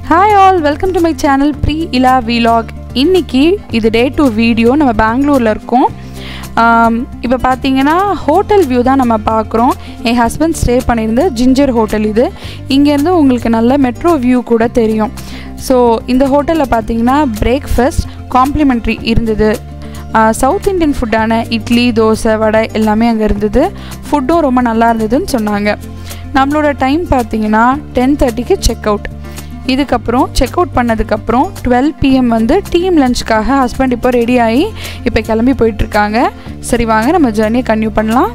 hi all welcome to my channel ப்ரீ இலா vlog இன்னைக்கு இது டே டு வீடியோ நம்ம பெங்களூரில் இருக்கோம் இப்போ பார்த்தீங்கன்னா ஹோட்டல் வியூ தான் நம்ம பார்க்குறோம் என் ஹஸ்பண்ட் ஸ்டே பண்ணியிருந்த ஜிஞ்சர் ஹோட்டல் இது இங்கேருந்து உங்களுக்கு நல்ல மெட்ரோ வியூ கூட தெரியும் ஸோ இந்த ஹோட்டலில் பார்த்தீங்கன்னா பிரேக்ஃபாஸ்ட் காம்ப்ளிமெண்ட்ரி இருந்தது சவுத் இண்டியன் ஃபுட்டான இட்லி தோசை வடை எல்லாமே அங்கே இருந்தது ஃபுட்டும் ரொம்ப நல்லா இருந்ததுன்னு சொன்னாங்க நம்மளோட டைம் பார்த்தீங்கன்னா டென் தேர்ட்டிக்கு செக் அவுட் இதுக்கப்புறம் செக் அவுட் பண்ணதுக்கப்புறம் டுவெல் பிஎம் வந்து டீம் லஞ்சுக்காக ஹஸ்பண்ட் இப்போ ரெடி ஆகி இப்போ கிளம்பி போயிட்டுருக்காங்க சரி வாங்க நம்ம ஜேர்னியை கன்டினியூ பண்ணலாம்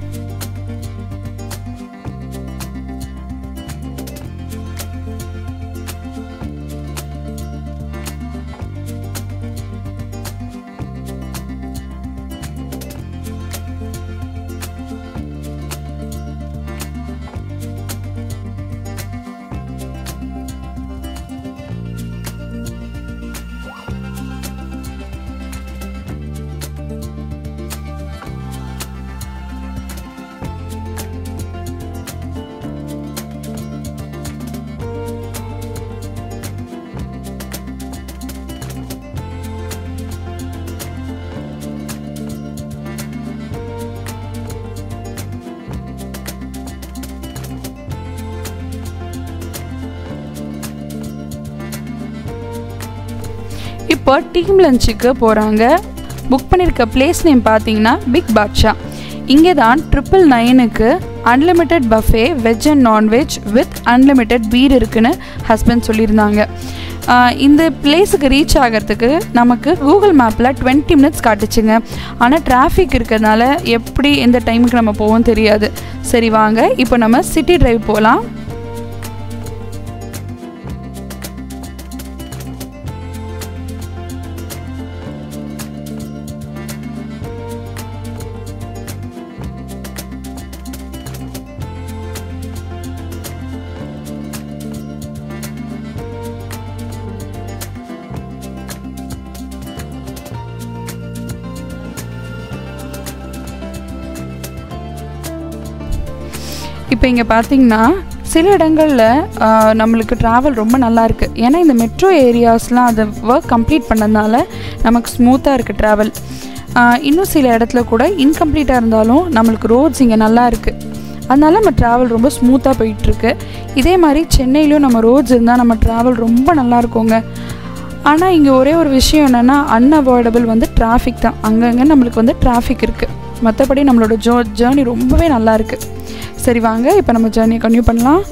இப்போ டீம் லஞ்சுக்கு போகிறாங்க புக் பண்ணியிருக்க பிளேஸ் நேம் பார்த்தீங்கன்னா பிக் பாட்ஷா இங்கே தான் ட்ரிபிள் நைனுக்கு unlimited buffet veg and nonveg with unlimited beer இருக்குன்னு ஹஸ்பண்ட் சொல்லியிருந்தாங்க ஆஹ் இந்த பிளேஸுக்கு ரீச் ஆகிறதுக்கு நமக்கு கூகுள் மேப்பில் டுவெண்ட்டி மினிட்ஸ் காட்டுச்சுங்க ஆனால் டிராஃபிக் இருக்கிறதுனால எப்படி எந்த டைமுக்கு நம்ம போவோம் தெரியாது சரி வாங்க இப்போ நம்ம சிட்டி டிரைவ் போகலாம் இப்போ இங்கே பார்த்தீங்கன்னா சில இடங்களில் ஆஹ், நம்மளுக்கு ட்ராவல் ரொம்ப நல்லா இருக்குது ஏன்னா இந்த மெட்ரோ ஏரியாஸ்லாம் அதை ஒர்க் கம்ப்ளீட் பண்ணதுனால நமக்கு ஸ்மூத்தாக இருக்குது ட்ராவல் இன்னும் சில இடத்துல கூட இன்கம்ப்ளீட்டாக இருந்தாலும் நம்மளுக்கு ரோட்ஸ் இங்கே நல்லா இருக்குது அதனால நம்ம ட்ராவல் ரொம்ப ஸ்மூத்தாக போயிட்டுருக்கு இதே மாதிரி சென்னையிலையும் நம்ம ரோட்ஸ் இருந்தால் நம்ம ட்ராவல் ரொம்ப நல்லா இருக்குங்க ஆனால் இங்கே ஒரே ஒரு விஷயம் என்னென்னா அன்அவாய்டபிள் வந்து டிராஃபிக் தான் அங்கங்கே நம்மளுக்கு வந்து டிராஃபிக் இருக்குது மற்றபடி நம்மளோட ஜோ ஜேர்னி ரொம்பவே நல்லா இருக்குது சரி வாங்க இப்போ நம்ம ஜேர்னியை கன்டினியூ பண்ணலாம்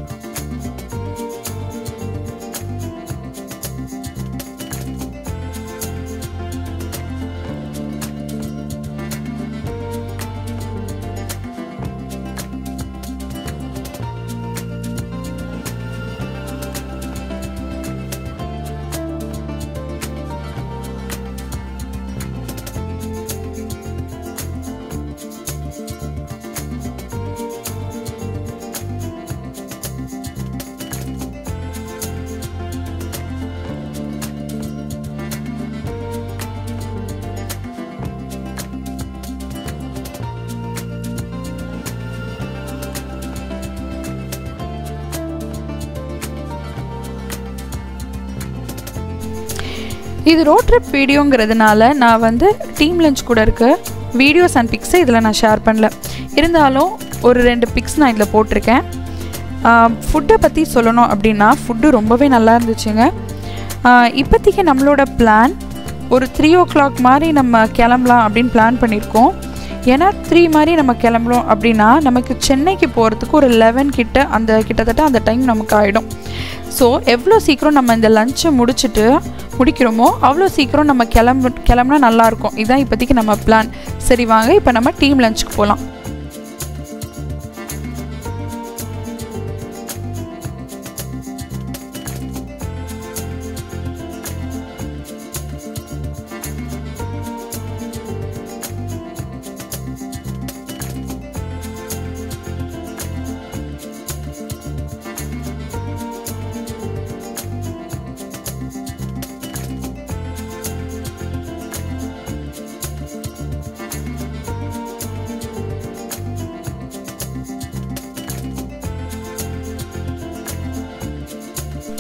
இது ரோட் ட்ரிப் வீடியோங்கிறதுனால நான் வந்து டீம் லஞ்ச் கூட இருக்க வீடியோஸ் அண்ட் பிக்ஸை இதில் நான் ஷேர் பண்ணல இருந்தாலும் ஒரு ரெண்டு பிக்ஸ் நான் இதில் போட்டிருக்கேன் ஃபுட்டை பற்றி சொல்லணும் அப்படின்னா ஃபுட்டு ரொம்பவே நல்லா இருந்துச்சுங்க ஆஹ் இப்போதைக்கு நம்மளோட பிளான் ஒரு த்ரீ ஓ கிளாக் மாதிரி நம்ம கிளம்பலாம் அப்படின்னு பிளான் பண்ணியிருக்கோம் ஏன்னா த்ரீ மாதிரி நம்ம கிளம்புறோம் அப்படின்னா நமக்கு சென்னைக்கு போகிறதுக்கு ஒரு லெவன் கிட்ட அந்த கிட்டத்தட்ட அந்த டைம் நமக்கு ஆகிடும் ஸோ எவ்வளோ சீக்கிரம் நம்ம இந்த லஞ்சை முடிச்சுட்டு முடிக்கிறோமோ அவ்வளோ சீக்கிரம் நம்ம கிளம்பு கிளம்புனா நல்லாயிருக்கும் இதுதான் இப்போதைக்கு நம்ம பிளான் சரி வாங்க இப்போ நம்ம டீம் லஞ்சுக்கு போகலாம்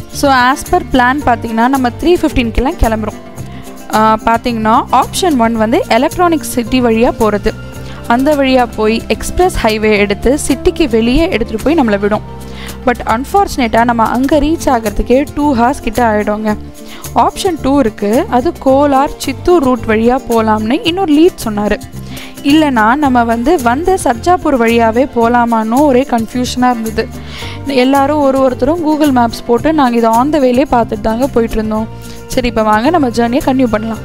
ஸோ ஆஸ் பர் பிளான் பார்த்தீங்கன்னா நம்ம த்ரீ ஃபிஃப்டீன்க்கெல்லாம் கிளம்புறோம் பார்த்தீங்கன்னா ஆப்ஷன் ஒன் வந்து எலக்ட்ரானிக் சிட்டி வழியாக போகிறது அந்த வழியாக போய் எக்ஸ்பிரஸ் ஹைவே எடுத்து சிட்டிக்கு வெளியே எடுத்துகிட்டு போய் நம்மளை விடும் பட் அன்ஃபார்ச்சுனேட்டாக நம்ம அங்கே ரீச் ஆகிறதுக்கே டூ ஹார்ஸ் கிட்ட ஆகிடுங்க ஆப்ஷன் டூ இருக்குது அது கோலார் சித்தூர் ரூட் வழியாக போகலாம்னு இன்னொரு லீட் சொன்னார் இல்லைனா நம்ம வந்து வந்த சர்ஜாப்பூர் வழியாகவே போகலாமான்னு ஒரே கன்ஃபியூஷனாக இருந்தது எல்லாரும் ஒரு ஒருத்தரும் கூகுள் மேப்ஸ் போட்டு நாங்கள் இதை ஆன் த வேலே பார்த்துட்டு தாங்க போயிட்டு இருந்தோம் சரி இப்போ வாங்க நம்ம ஜேர்னியை கன்டினியூ பண்ணலாம்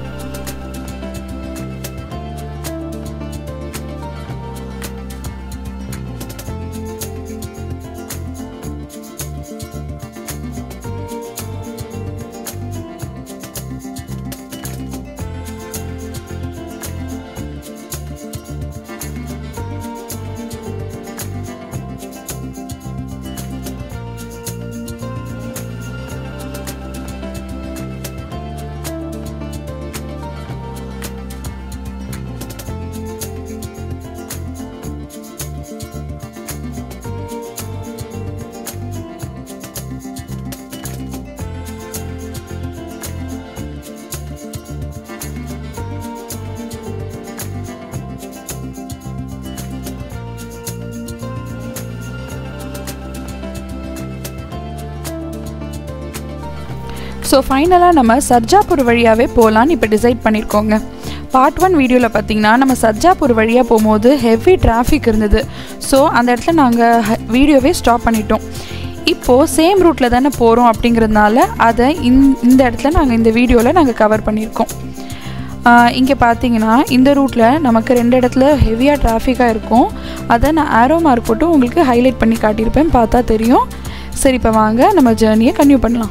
ஸோ ஃபைனலாக நம்ம சர்ஜாப்பூர் வழியாகவே போகலான்னு இப்போ டிசைட் பண்ணியிருக்கோங்க பார்ட் ஒன் வீடியோவில் பார்த்தீங்கன்னா நம்ம சர்ஜாப்பூர் வழியாக போகும்போது ஹெவி டிராஃபிக் இருந்தது ஸோ அந்த இடத்துல நாங்கள் வீடியோவே ஸ்டாப் பண்ணிட்டோம் இப்போது சேம் ரூட்டில் தானே போகிறோம் அப்படிங்கிறதுனால அதை இந் இந்த இடத்துல நாங்கள் இந்த வீடியோவில் நாங்கள் கவர் பண்ணியிருக்கோம் இங்கே பார்த்தீங்கன்னா இந்த ரூட்டில் நமக்கு ரெண்டு இடத்துல ஹெவியாக டிராஃபிக்காக இருக்கும் அதை நான் ஆரோ மார்க் போட்டு உங்களுக்கு ஹைலைட் பண்ணி காட்டியிருப்பேன் பார்த்தா தெரியும் சரி இப்போ வாங்க நம்ம ஜேர்னியை கன்டினியூ பண்ணலாம்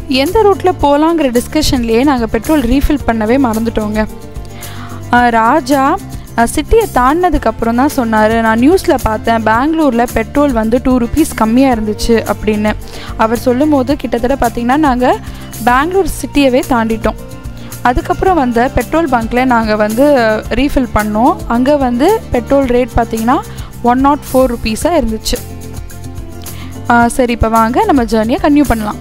எந்த ரூட்டில் போகலாங்கிற டிஸ்கஷன்லேயே நாங்கள் பெட்ரோல் ரீஃபில் பண்ணவே மறந்துட்டோங்க ஆஹ் ராஜா சிட்டியை தாண்டினதுக்கப்புறம் தான் சொன்னார் நான் நியூஸில் பார்த்தேன் பெங்களூரில் பெட்ரோல் வந்து டூ ருபீஸ் கம்மியாக இருந்துச்சு அப்படின்னு அவர் சொல்லும்போது கிட்டத்தட்ட பார்த்திங்கன்னா நாங்கள் பெங்களூர் சிட்டியவே தாண்டிட்டோம் அதுக்கப்புறம் வந்த பெட்ரோல் பங்க்கில் நாங்கள் வந்து ரீஃபில் பண்ணோம் அங்கே வந்து பெட்ரோல் ரேட் பார்த்திங்கன்னா ஒன் நாட் ஃபோர் ருபீஸாக இருந்துச்சு ஆஹ் சரி இப்போ வாங்க நம்ம ஜேர்னியை கன்டினியூ பண்ணலாம்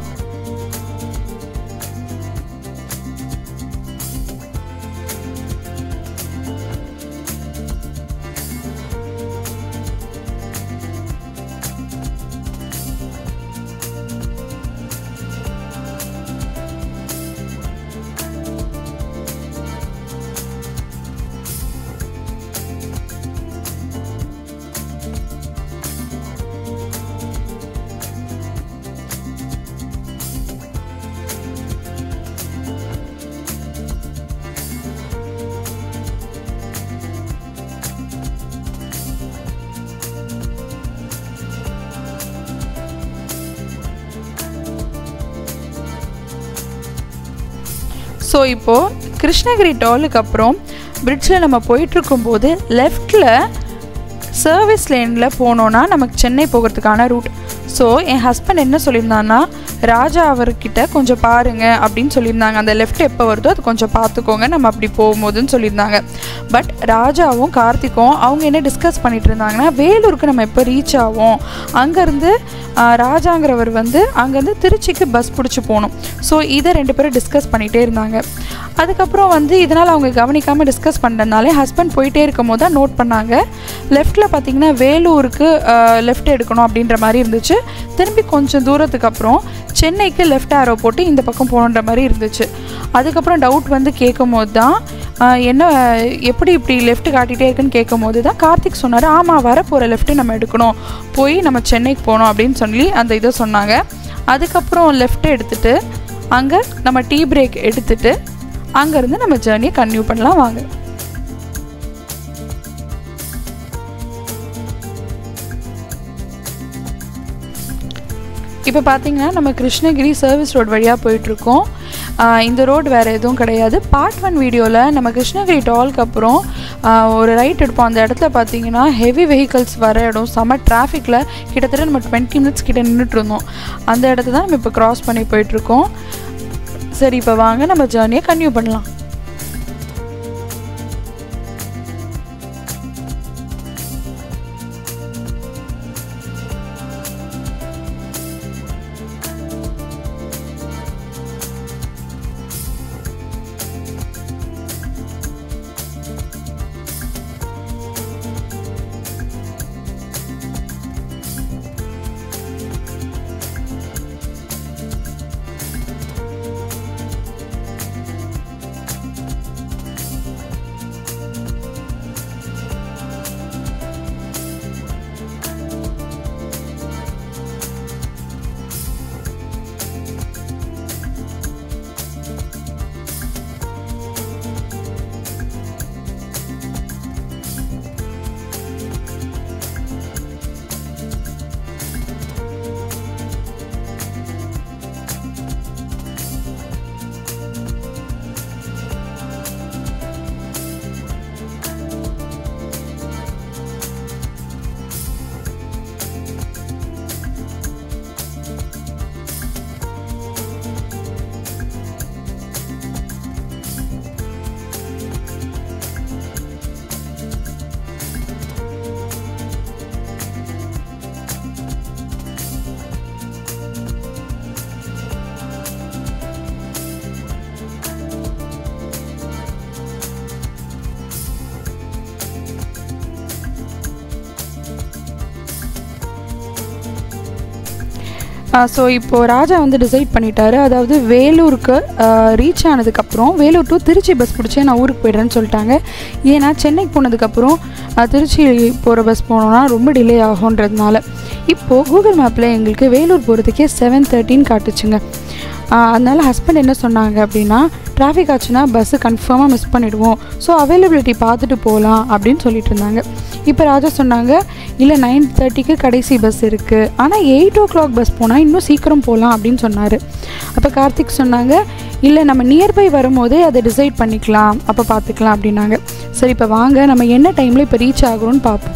ஸோ இப்போது கிருஷ்ணகிரி டோலுக்கு அப்புறம் பிரிட்ஜில் நம்ம போயிட்டுருக்கும்போது லெஃப்டில் சர்வீஸ் லேனில் போனோன்னா நமக்கு சென்னை போகிறதுக்கான ரூட் ஸோ என் ஹஸ்பண்ட் என்ன சொல்லியிருந்தான்னா ராஜா அவர்கிட்ட கொஞ்சம் பாருங்க அப்படின்னு சொல்லியிருந்தாங்க அந்த லெஃப்ட் எப்போ வருதோ அது கொஞ்சம் பார்த்துக்கோங்க நம்ம அப்படி போகும்போதுன்னு சொல்லியிருந்தாங்க பட் ராஜாவும் கார்த்திக்கும் அவங்க என்ன டிஸ்கஸ் பண்ணிட்டு இருந்தாங்கன்னா வேலூருக்கு நம்ம எப்போ ரீச் ஆவோம் அங்கேருந்து ராஜாங்கிறவர் வந்து அங்கேருந்து திருச்சிக்கு பஸ் பிடிச்சி போகணும் ஸோ இதை ரெண்டு பேரும் டிஸ்கஸ் பண்ணிகிட்டே இருந்தாங்க அதுக்கப்புறம் வந்து இதனால் அவங்க கவனிக்காமல் டிஸ்கஸ் பண்ணுறதுனாலே ஹஸ்பண்ட் போயிட்டே இருக்கும் போது தான் நோட் பண்ணாங்க லெஃப்ட்டில் பார்த்தீங்கன்னா வேலூருக்கு லெஃப்ட் எடுக்கணும் அப்படின்ற மாதிரி இருந்துச்சு திரும்பி கொஞ்சம் தூரத்துக்கு அப்புறம் சென்னைக்கு லெஃப்ட் ஆரோ போட்டு இந்த பக்கம் போகணுன்ற மாதிரி இருந்துச்சு அதுக்கப்புறம் டவுட் வந்து கேட்கும் போது தான் ஆஹ், என்ன எப்படி இப்படி லெஃப்ட் காட்டிகிட்டே இருக்குன்னு கேட்கும் போது தான் கார்த்திக் சொன்னார் ஆமாம் வரப்போகிற லெஃப்ட்டு நம்ம எடுக்கணும் போய் நம்ம சென்னைக்கு போகணும் அப்படின்னு சொல்லி அந்த இதை சொன்னாங்க அதுக்கப்புறம் லெஃப்ட் எடுத்துட்டு அங்கே நம்ம டீ பிரேக் எடுத்துட்டு அங்கேருந்து நம்ம ஜேர்னியை கன்டினியூ பண்ணலாம் வாங்க இப்போ பார்த்தீங்கன்னா நம்ம கிருஷ்ணகிரி சர்வீஸ் ரோட் வழியாக போயிட்டுருக்கோம் ஆஹ் இந்த ரோடு வேறு எதுவும் கிடையாது பார்ட் ஒன் வீடியோவில் நம்ம கிருஷ்ணகிரி டால்க்கு அப்புறம் ஆஹ் ஒரு ரைட் எடுப்போம் அந்த இடத்துல பார்த்தீங்கன்னா ஹெவி வெஹிக்கல்ஸ் வர இடம் செம டிராஃபிக்கில் கிட்டத்தட்ட நம்ம டுவெண்ட்டி மினிட்ஸ் கிட்ட நின்றுட்டு இருந்தோம் அந்த இடத்த தான் நம்ம இப்போ க்ராஸ் பண்ணி போயிட்டுருக்கோம் சரி இப்போ வாங்க நம்ம ஜேர்னியை கன்டினியூ பண்ணலாம் ஸோ இப்போது ராஜா வந்து டிசைட் பண்ணிட்டாரு அதாவது வேலூருக்கு ரீச் ஆனதுக்கப்புறம் வேலூர் டு திருச்சி பஸ் பிடிச்சி நான் ஊருக்கு போய்டுறேன்னு சொல்லிட்டாங்க ஏன்னா சென்னைக்கு போனதுக்கப்புறம் அஹ், திருச்சி போகிற பஸ் போனோன்னா ரொம்ப டிலே ஆகுன்றதுனால இப்போது கூகுள் மேப்பில் எங்களுக்கு வேலூர் போகிறதுக்கே செவன் தேர்ட்டின்னு காட்டுச்சுங்க அதனால ஹஸ்பண்ட் என்ன சொன்னாங்க அப்படின்னா டிராஃபிக் ஆச்சுன்னா பஸ்ஸு கன்ஃபார்மாக மிஸ் பண்ணிடுவோம் ஸோ அவைலபிலிட்டி பார்த்துட்டு போகலாம் அப்படின்னு சொல்லிட்டு இருந்தாங்க இப்போ ராஜா சொன்னாங்க இல்லை நைன் தேர்ட்டிக்கு கடைசி பஸ் இருக்குது ஆனால் எயிட் ஓ கிளாக் பஸ் போனால் இன்னும் சீக்கிரம் போகலாம் அப்படின்னு சொன்னார் அப்போ கார்த்திக் சொன்னாங்க இல்லை நம்ம நியர்பை வரும்போதே அதை டிசைட் பண்ணிக்கலாம் அப்போ பார்த்துக்கலாம் அப்படின்னாங்க சரி இப்போ வாங்க நம்ம என்ன டைமில் இப்போ ரீச் ஆகுறோம்னு பார்ப்போம்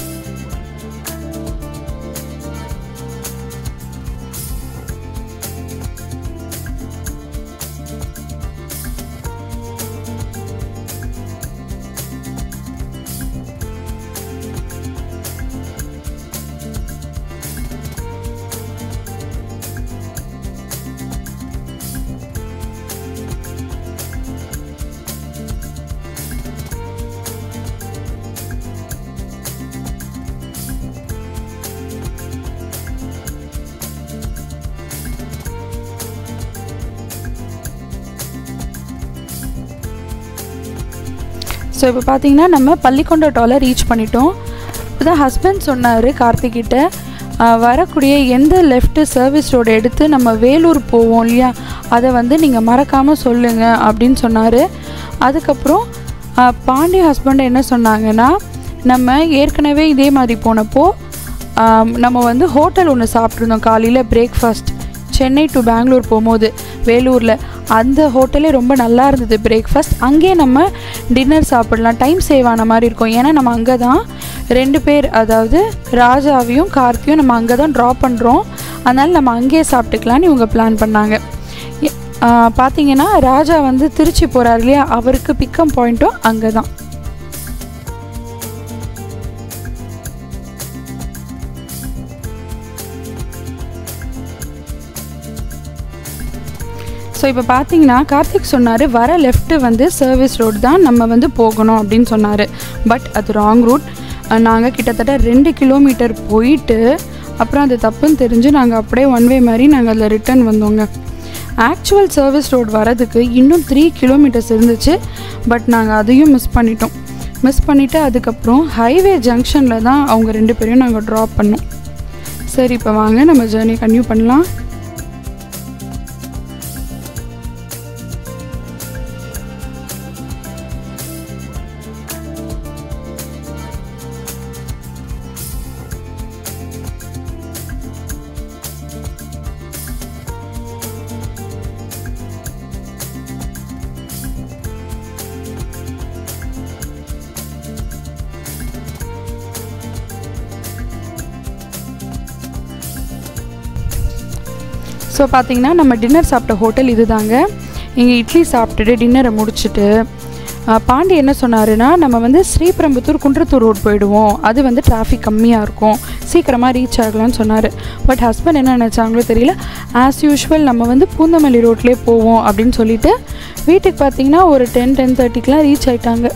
ஸோ இப்போ பார்த்தீங்கன்னா நம்ம பள்ளிக்கொண்டோட்டாவில் ரீச் பண்ணிட்டோம் இப்போ தான் ஹஸ்பண்ட் சொன்னார் கார்த்திக்கிட்ட ஆஹ், வரக்கூடிய எந்த லெஃப்ட்டு சர்வீஸ் ரோடு எடுத்து நம்ம வேலூர் போவோம் இல்லையா அதை வந்து நீங்கள் மறக்காமல் சொல்லுங்கள் அப்படின்னு சொன்னார் அதுக்கப்புறம் ஆஹ், பாண்டி ஹஸ்பண்ட் என்ன சொன்னாங்கன்னா நம்ம ஏற்கனவே இதே மாதிரி போனப்போ ஆம், நம்ம வந்து ஹோட்டல் ஒன்று சாப்பிட்ருந்தோம் காலையில் பிரேக்ஃபாஸ்ட் சென்னை டு பெங்களூர் போகும்போது வேலூரில் அந்த ஹோட்டலே ரொம்ப நல்லா இருந்தது பிரேக்ஃபாஸ்ட் அங்கேயே நம்ம டின்னர் சாப்பிடலாம் டைம் சேவ் ஆன மாதிரி இருக்கும் ஏன்னா நம்ம அங்கே தான் ரெண்டு பேர் அதாவது ராஜாவையும் கார்த்தியும் நம்ம அங்கே தான் ட்ராப் பண்ணுறோம் அதனால் நம்ம அங்கேயே சாப்பிட்டுக்கலான்னு இவங்க பிளான் பண்ணாங்க எ- ஆ, பார்த்தீங்கன்னா ராஜா வந்து திருச்சி போகிறார் இல்லையா அவருக்கு பிக்கம் பாயிண்ட்டும் அங்கே தான் ஸோ இப்போ பார்த்தீங்கன்னா கார்த்திக் சொன்னார் வர லெஃப்ட்டு வந்து சர்வீஸ் ரோடு தான் நம்ம வந்து போகணும் அப்படின்னு சொன்னார் பட் அது ராங் ரூட் நாங்கள் கிட்டத்தட்ட ரெண்டு கிலோமீட்டர் போயிட்டு அப்புறம் அது தப்புன்னு தெரிஞ்சு நாங்கள் அப்படியே ஒன் வே மாதிரி நாங்கள் அதில் ரிட்டர்ன் வந்தோங்க ஆக்சுவல் சர்வீஸ் ரோடு வரதுக்கு இன்னும் த்ரீ கிலோமீட்டர்ஸ் இருந்துச்சு பட் நாங்கள் அதையும் மிஸ் பண்ணிட்டோம் மிஸ் பண்ணிவிட்டு அதுக்கப்புறம் ஹைவே ஜங்ஷனில் தான் அவங்க ரெண்டு பேரையும் நாங்கள் ட்ராப் பண்ணோம் சரி இப்போ வாங்க நம்ம ஜேர்னி கன்டினியூ பண்ணலாம் ஸோ பார்த்தீங்கன்னா நம்ம டின்னர் சாப்பிட்ட ஹோட்டல் இதுதாங்க இங்கே இட்லி சாப்பிட்டுட்டு டின்னரை முடிச்சுட்டு ஆ, பாண்டி என்ன சொன்னாருன்னா நம்ம வந்து ஸ்ரீபெரும்புத்தூர் குன்றத்தூர் ரோட் போயிடுவோம் அது வந்து டிராஃபிக் கம்மியாக இருக்கும் சீக்கிரமாக ரீச் ஆகலாம்னு சொன்னார் பட் ஹஸ்பண்ட் என்ன நினச்சாங்களோ தெரியல ஆஸ் யூஷுவல் நம்ம வந்து பூந்தமல்லி ரோட்லேயே போவோம் அப்படின்னு சொல்லிட்டு வீட்டுக்கு பார்த்தீங்கன்னா ஒரு டென் டென் தேர்ட்டிக்கெலாம் ரீச் ஆயிட்டாங்க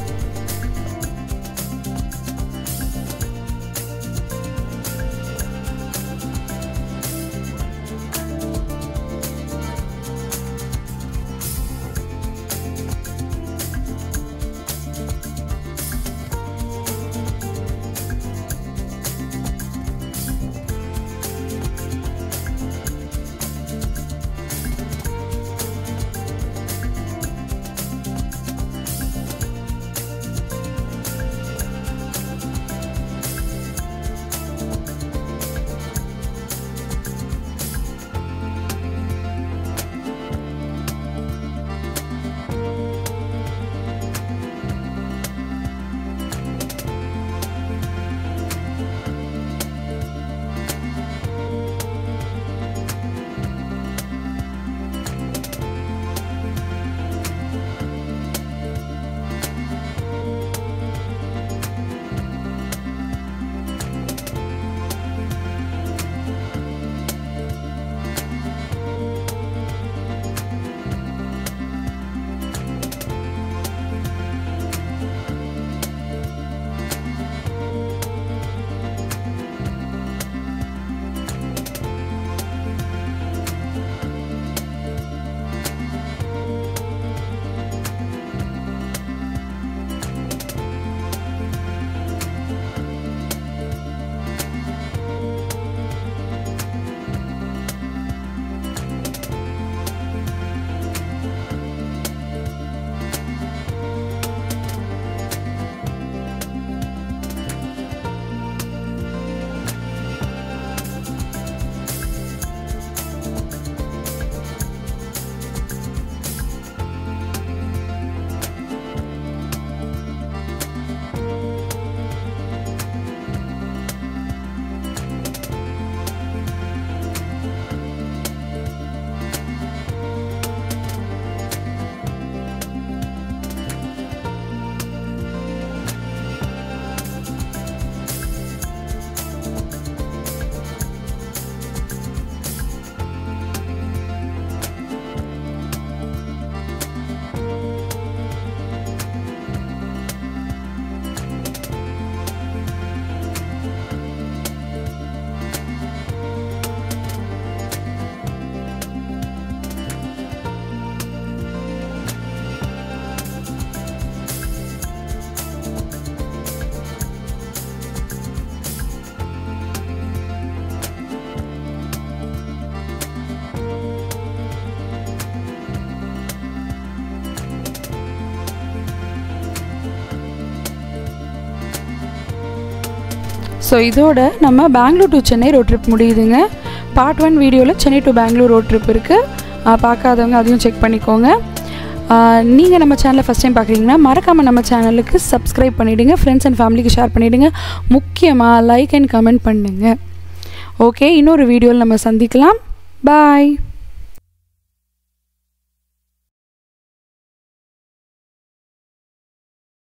ஸோ இதோட நம்ம Bangalore to Chennai road trip முடியுதுங்க பார்ட் ஒன் வீடியோவில் Chennai to Bangalore road trip இருக்குது பார்க்காதவங்க அதையும் செக் பண்ணிக்கோங்க நீங்கள் நம்ம சேனலை ஃபஸ்ட் டைம் பார்க்குறீங்கன்னா மறக்காமல் நம்ம சேனலுக்கு சப்ஸ்கிரைப் பண்ணிவிடுங்க ஃப்ரெண்ட்ஸ் அண்ட் ஃபேமிலிக்கு ஷேர் பண்ணிவிடுங்க முக்கியமாக லைக் அண்ட் கமெண்ட் பண்ணுங்கள் ஓகே இன்னொரு வீடியோவில் நம்ம சந்திக்கலாம் பாய்